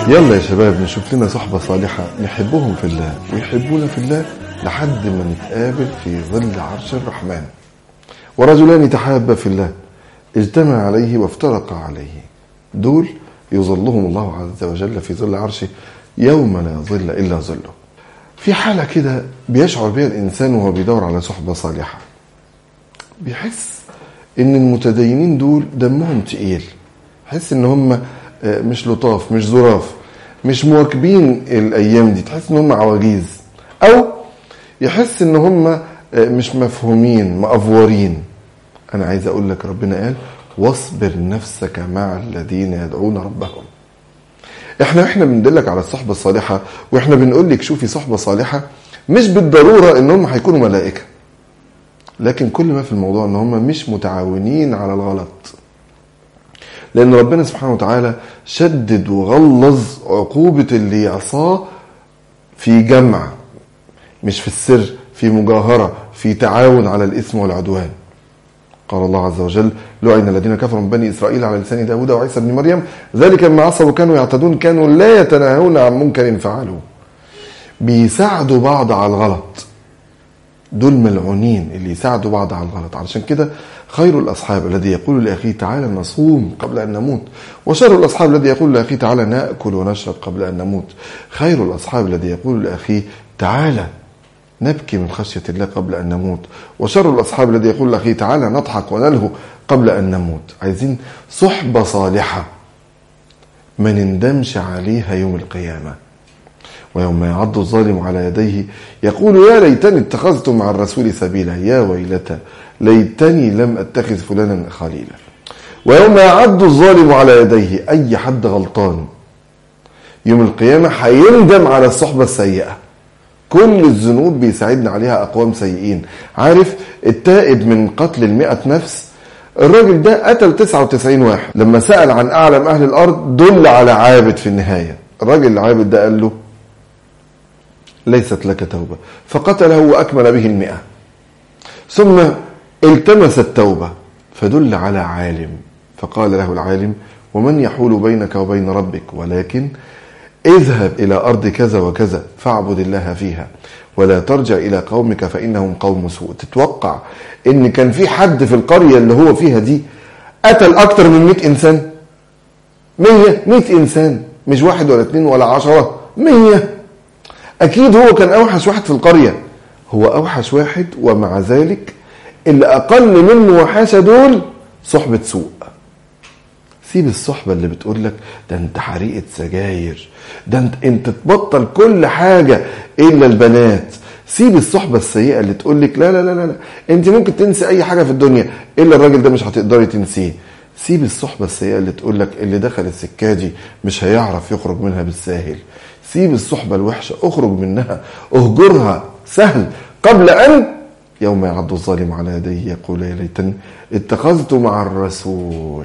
يلا يا شباب نشوف لنا صحبة صالحة نحبهم في الله ويحبونا في الله لحد ما نتقابل في ظل عرش الرحمن ورجلان تحابا في الله اجتمع عليه وافترقا عليه دول يظلهم الله عز وجل في ظل عرشه يوم لا ظل إلا ظله في حالة كده بيشعر بها الإنسان وهو بيدور على صحبة صالحة بيحس إن المتدينين دول دمهم تقيل يحس إن هم آه، مش لطاف مش ظراف مش مواكبين الأيام دي تحس إن هم عواجيز أو يحس إن هم آه، مش مفهومين مأفورين أنا عايز أقول لك ربنا قال واصبر نفسك مع الذين يدعون ربهم احنا احنا بندلك على الصحبه الصالحه واحنا بنقول لك شوفي صحبه صالحه مش بالضروره ان هم هيكونوا ملائكه لكن كل ما في الموضوع ان هم مش متعاونين على الغلط لان ربنا سبحانه وتعالى شدد وغلظ عقوبه اللي يعصاه في جمع مش في السر في مجاهره في تعاون على الاثم والعدوان قال الله عز وجل لعن الذين كفروا من بني اسرائيل على لسان داود وعيسى بن مريم ذلك ما عصوا وكانوا يعتدون كانوا لا يتناهون عن منكر فعلوا بيساعدوا بعض على الغلط دول ملعونين اللي يساعدوا بعض على الغلط علشان كده خير الاصحاب الذي يقول لاخيه تعالى نصوم قبل ان نموت وشر الاصحاب الذي يقول لاخيه تعالى ناكل ونشرب قبل ان نموت خير الاصحاب الذي يقول لاخيه تعالى نبكي من خشية الله قبل أن نموت وشر الأصحاب الذي يقول لأخيه تعالى نضحك ونلهو قبل أن نموت عايزين صحبة صالحة ما نندمش عليها يوم القيامة ويوم يعض الظالم على يديه يقول يا ليتني اتخذت مع الرسول سبيلا يا ويلتى ليتني لم اتخذ فلانا خليلا ويوم يعض الظالم على يديه اي حد غلطان يوم القيامة هيندم على الصحبة السيئة كل الذنوب بيساعدنا عليها أقوام سيئين عارف التائب من قتل المئة نفس الراجل ده قتل 99 واحد لما سأل عن أعلم أهل الأرض دل على عابد في النهاية الراجل العابد ده قال له ليست لك توبة فقتله وأكمل به المئة ثم التمس التوبة فدل على عالم فقال له العالم ومن يحول بينك وبين ربك ولكن اذهب إلى أرض كذا وكذا فاعبد الله فيها ولا ترجع إلى قومك فإنهم قوم سوء تتوقع إن كان في حد في القرية اللي هو فيها دي قتل أكتر من 100 إنسان 100 100 إنسان مش واحد ولا اتنين ولا عشرة 100 أكيد هو كان أوحش واحد في القرية هو أوحش واحد ومع ذلك اللي أقل منه وحاشة دول صحبة سوء سيب الصحبة اللي بتقول لك ده انت حريقة سجاير ده انت انت تبطل كل حاجة الا البنات سيب الصحبة السيئة اللي تقول لك لا لا لا لا انت ممكن تنسي اي حاجة في الدنيا الا الراجل ده مش هتقدري تنسيه سيب الصحبة السيئة اللي تقول لك اللي دخل السكة دي مش هيعرف يخرج منها بالساهل سيب الصحبة الوحشة اخرج منها اهجرها سهل قبل ان يوم يعض الظالم على يديه يقول يا ليتني اتخذت مع الرسول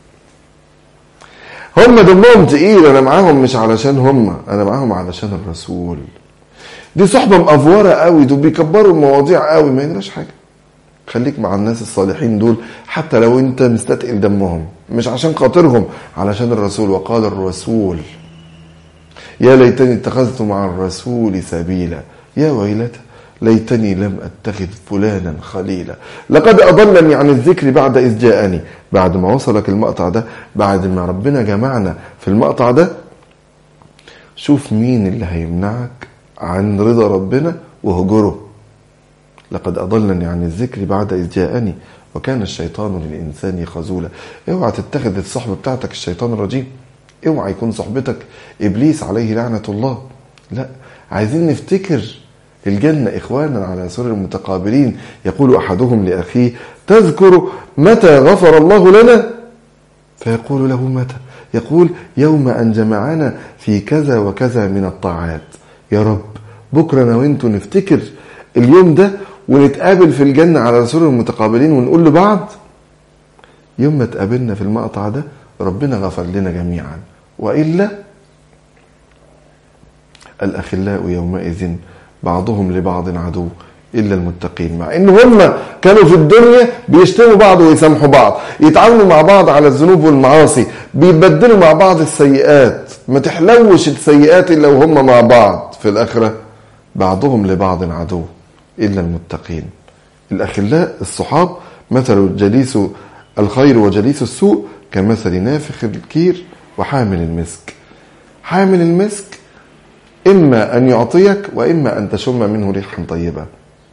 هم دمهم تقيل انا معاهم مش علشان هم انا معاهم علشان الرسول دي صحبه مأفوره قوي دول بيكبروا المواضيع قوي ما يجراش حاجه خليك مع الناس الصالحين دول حتى لو انت مستثقل دمهم مش عشان خاطرهم علشان الرسول وقال الرسول يا ليتني اتخذت مع الرسول سبيلا يا ويلتى ليتني لم اتخذ فلانا خليلا لقد اضلني عن الذكر بعد اذ جاءني بعد ما وصلك المقطع ده بعد ما ربنا جمعنا في المقطع ده شوف مين اللي هيمنعك عن رضا ربنا وهجره لقد اضلني عن الذكر بعد اذ جاءني وكان الشيطان للانسان خذولا اوعى تتخذ الصحبه بتاعتك الشيطان الرجيم اوعى يكون صحبتك ابليس عليه لعنه الله لا عايزين نفتكر الجنة إخوانا على سرر متقابلين يقول أحدهم لأخيه تذكر متى غفر الله لنا فيقول له متى يقول يوم أن جمعنا في كذا وكذا من الطاعات يا رب بكرة أنا وأنتوا نفتكر اليوم ده ونتقابل في الجنة على سرر متقابلين ونقول لبعض يوم ما تقابلنا في المقطع ده ربنا غفر لنا جميعا وإلا الأخلاء يومئذ بعضهم لبعض عدو إلا المتقين مع إن هم كانوا في الدنيا بيشتموا بعض ويسامحوا بعض يتعاونوا مع بعض على الذنوب والمعاصي بيبدلوا مع بعض السيئات ما تحلوش السيئات إلا وهم مع بعض في الآخرة بعضهم لبعض عدو إلا المتقين الأخلاء الصحاب مثل جليس الخير وجليس السوء كمثل نافخ الكير وحامل المسك حامل المسك إما أن يعطيك وإما أن تشم منه ريحا طيبة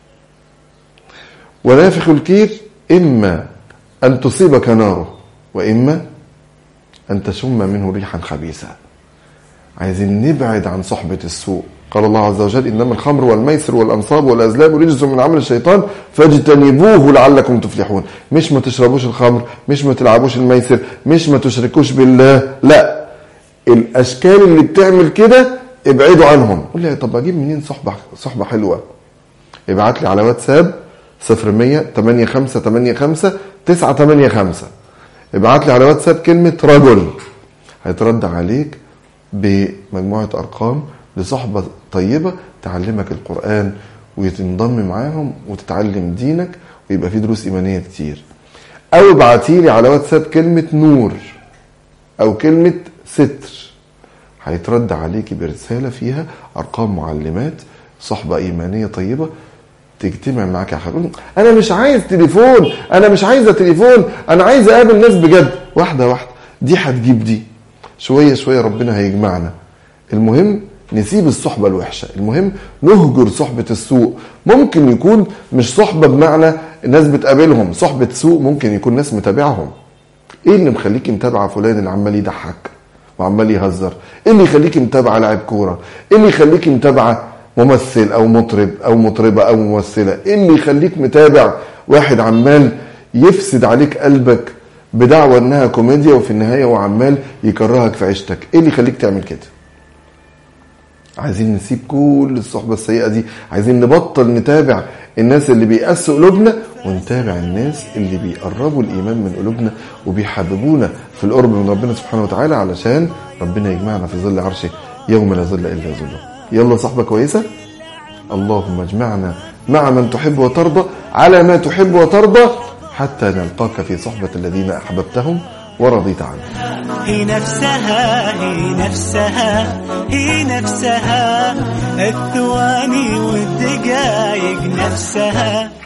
ونافخ الكير إما أن تصيبك ناره وإما أن تشم منه ريحا خبيثة عايزين نبعد عن صحبة السوء قال الله عز وجل إنما الخمر والميسر والأنصاب والأزلام رجس من عمل الشيطان فاجتنبوه لعلكم تفلحون مش ما تشربوش الخمر مش ما تلعبوش الميسر مش ما تشركوش بالله لا الأشكال اللي بتعمل كده ابعدوا عنهم قول لي طب أجيب منين صحبة صحبة حلوة ابعت لي على واتساب 0100 85 85 985 ابعت لي على واتساب كلمة رجل هيترد عليك بمجموعة أرقام لصحبة طيبة تعلمك القرآن وتنضم معاهم وتتعلم دينك ويبقى في دروس إيمانية كتير أو ابعتي لي على واتساب كلمة نور أو كلمة ستر هيترد عليكي برسالة فيها أرقام معلمات صحبة إيمانية طيبة تجتمع معاك يا حبيبي انا مش عايز تليفون انا مش عايزه تليفون انا عايز اقابل ناس بجد واحده واحده دي هتجيب دي شويه شويه ربنا هيجمعنا المهم نسيب الصحبة الوحشة المهم نهجر صحبة السوء ممكن يكون مش صحبة بمعنى الناس بتقابلهم صحبة سوء ممكن يكون ناس متابعهم ايه اللي مخليك متابعة فلان اللي عمال يضحك وعمال يهزر ايه اللي يخليك متابعة لاعب كورة ايه اللي يخليك متابعة ممثل او مطرب او مطربة او ممثلة ايه اللي يخليك متابع واحد عمال يفسد عليك قلبك بدعوى انها كوميديا وفي النهاية هو عمال يكرهك في عيشتك ايه اللي يخليك تعمل كده عايزين نسيب كل الصحبة السيئة دي عايزين نبطل نتابع الناس اللي بيقسوا قلوبنا ونتابع الناس اللي بيقربوا الإيمان من قلوبنا وبيحببونا في القرب من ربنا سبحانه وتعالى علشان ربنا يجمعنا في ظل عرشه يوم لا ظل إلا ظله يلا صحبة كويسة اللهم اجمعنا مع من تحب وترضى على ما تحب وترضى حتى نلقاك في صحبة الذين أحببتهم ورضيت عنهم هي نفسها هي نفسها هي نفسها الثواني والدقايق نفسها